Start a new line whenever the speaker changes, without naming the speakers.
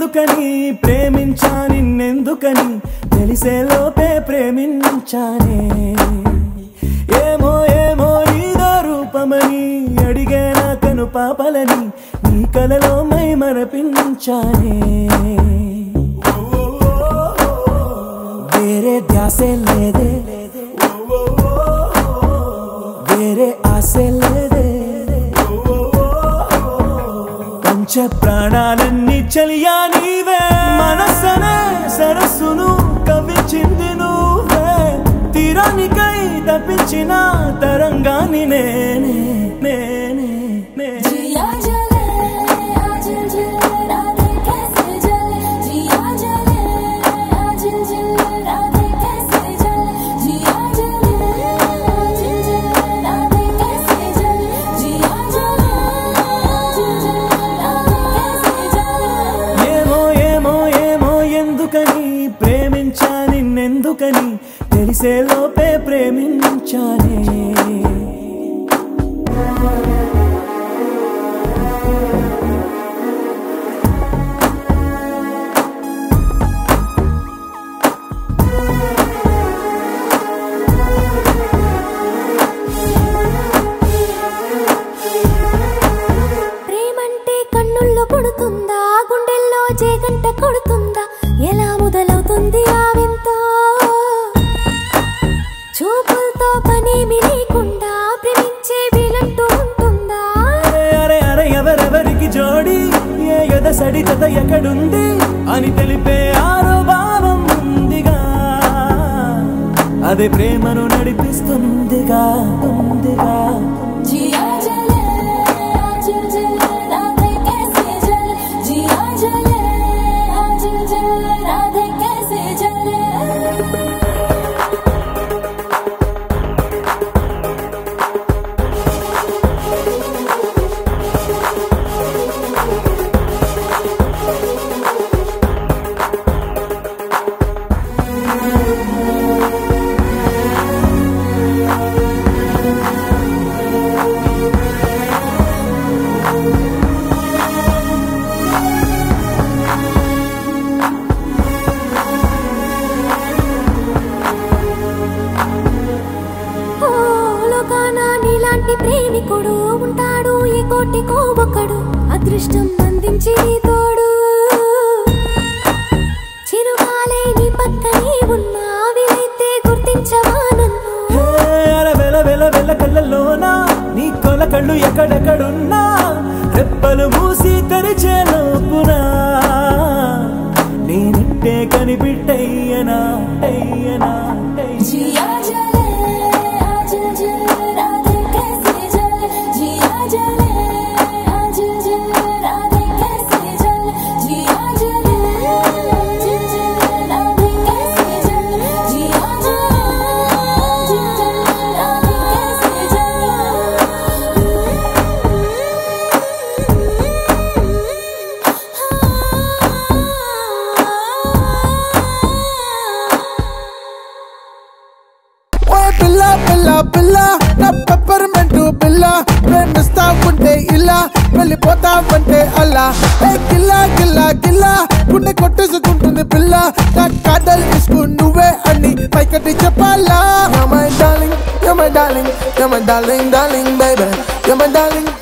ఎందుకని ప్రేమించా నిన్నెందుకని తెలిసే లోపే ప్రేమించానే ఏమో ఏమో నీదో రూపమని అడిగే నా కను పాపలని నీ కలలో మై మరపించానే వేరే ధ్యాసే లేదే వేరే ఆశే లేదే పంచ ప్రాణాలన్నీ చలియా నీవే మనసనే సరస్సును కవిచింది నువ్వే తీరానికై తప్పించిన తరంగాని నేనే నేనే నేనే
जिया जले आजिल जिल राधे कैसे जले जिया जले आजिल जिल राधे कैसे जले जिया जले आजिल जिल राधे कैसे जले जिया जले आजिल जिल राधे कैसे जले
ఏమో ఏమో ఏమో ఎందుకని ప్రేమించా నిన్నెందుకని తెలిసే లోపే ప్రేమించానే
ప్రేమంటే కన్నుల్లో పుడుతుందా గుండెల్లో జేగంట కొడుతుందా ఎలా మొదలవుతుంది ఆ వింత చూపులతో పనేమి లేకుండా ప్రేమించే వీలంటూ ఉంటుందా
అరే అరే అరే ఎవరెవరికి జోడి ఏ ఎద సడి జత ఎక్కడుంది అని తెలిపే ఆరో భావం ఉందిగా అదే ప్రేమను నడిపిస్తుందిగా ఉందిగా
जिया जले आजिल जिल राधे कैसे जले जिया जले आजिल जिल राधे कैसे जले ఓ లోకాన నీలాంటి ప్రేమికుడు ఉంటాడు ఈ కోటికో ఒకడు అదృష్టం అందించి నీ తోడు చిరుగాలే నీ పక్కనే ఉన్నా వీలైతే గుర్తించవా నన్ను
హే, అర వెల వెల వెల కళ్ళలోనా నీ కొల కళ్ళు ఎక్కడెక్కడున్నా రెప్పలు మూసి తెరిచే లోపునా నేనిట్టే కనిపిట్టయ్యనా అయ్యనా
जिया जले आजिल जिल राधे कैसे जले जिया जले आजिल जिल राधे कैसे जले जिया जले आजिल जिल राधे कैसे जले जिया जले आजिल जिल राधे कैसे जले
ఓ పిల్ల పిల్ల పిల్ల నా పెప్పర్మెంట్ పిల్ల ప్రేమిస్తా ఉంటే ఇలా వెళ్ళిపోతావంటే అలా ఏ గిల్లా గిల్లా గిల్లా గుండె కొట్టేసుకుంటుంది పిల్ల నా కాదల్ ఇసుకు నువ్వే అని పైకటి చెప్పాలా my darling my darling my darling darling baby my darling